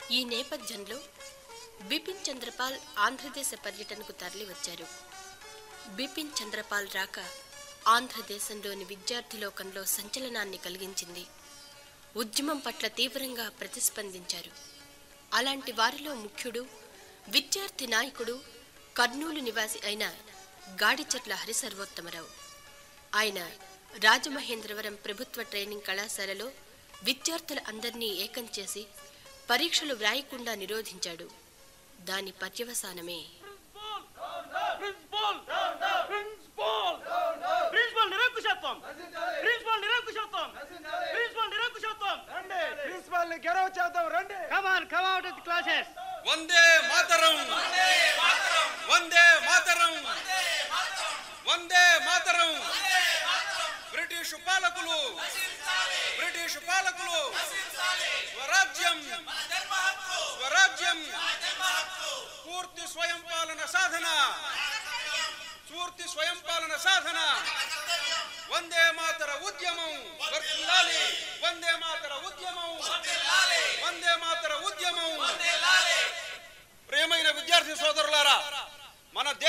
ఈ నేపథ్యంలో బిపిన్ చంద్రపాల్ ఆంధ్రదేశ పర్యటనకు తరలివచ్చారు బిపిన్ చంద్రపాల్ రాక ఆంధ్రదేశంలోని విద్యార్థి లోకంలో సంచలనాన్ని కలిగించింది ఉద్యమం పట్ల తీవ్రంగా ప్రతిస్పందించారు అలాంటి వారిలో ముఖ్యుడు విద్యార్థి నాయకుడు కర్నూలు నివాసి అయిన గాడిచెట్ల హరిసర్వోత్తమరావు ఆయన రాజమహేంద్రవరం ప్రభుత్వ ట్రైనింగ్ కళాశాలలో విద్యార్థుల అందరినీ ఏకం చేసి పరీక్షలు వ్రాయకుండా నిరోధించాడు దాని పర్యవసానమే ప్రిన్సిపాల్ ప్రిన్సిపాల్ ప్రిన్సిపాల్ నిరంకుశత్వం ప్రిన్సిపాల్ నిరంకుశత్వం ప్రిన్సిపాల్ నిరంకుశత్వం రండి ప్రిన్సిపాల్ ని గెరవ్ చేద్దాం రండి come on come out of the classes Vande Mataram Vande Mataram Vande Mataram British పాలకులు బ్రిటిష్ పాలకులు స్వరాజ్యం స్వరాజ్యం పూర్తి స్వయం పాలన సాధన పూర్తి స్వయం పాలన సాధన వందే మాతర ఉద్యమం వర్ధిల్లాలి వందే మాతర ఉద్యమం వందే మాతర ఉద్యమం ప్రియమైన విద్యార్థి సోదరులారా మన దే-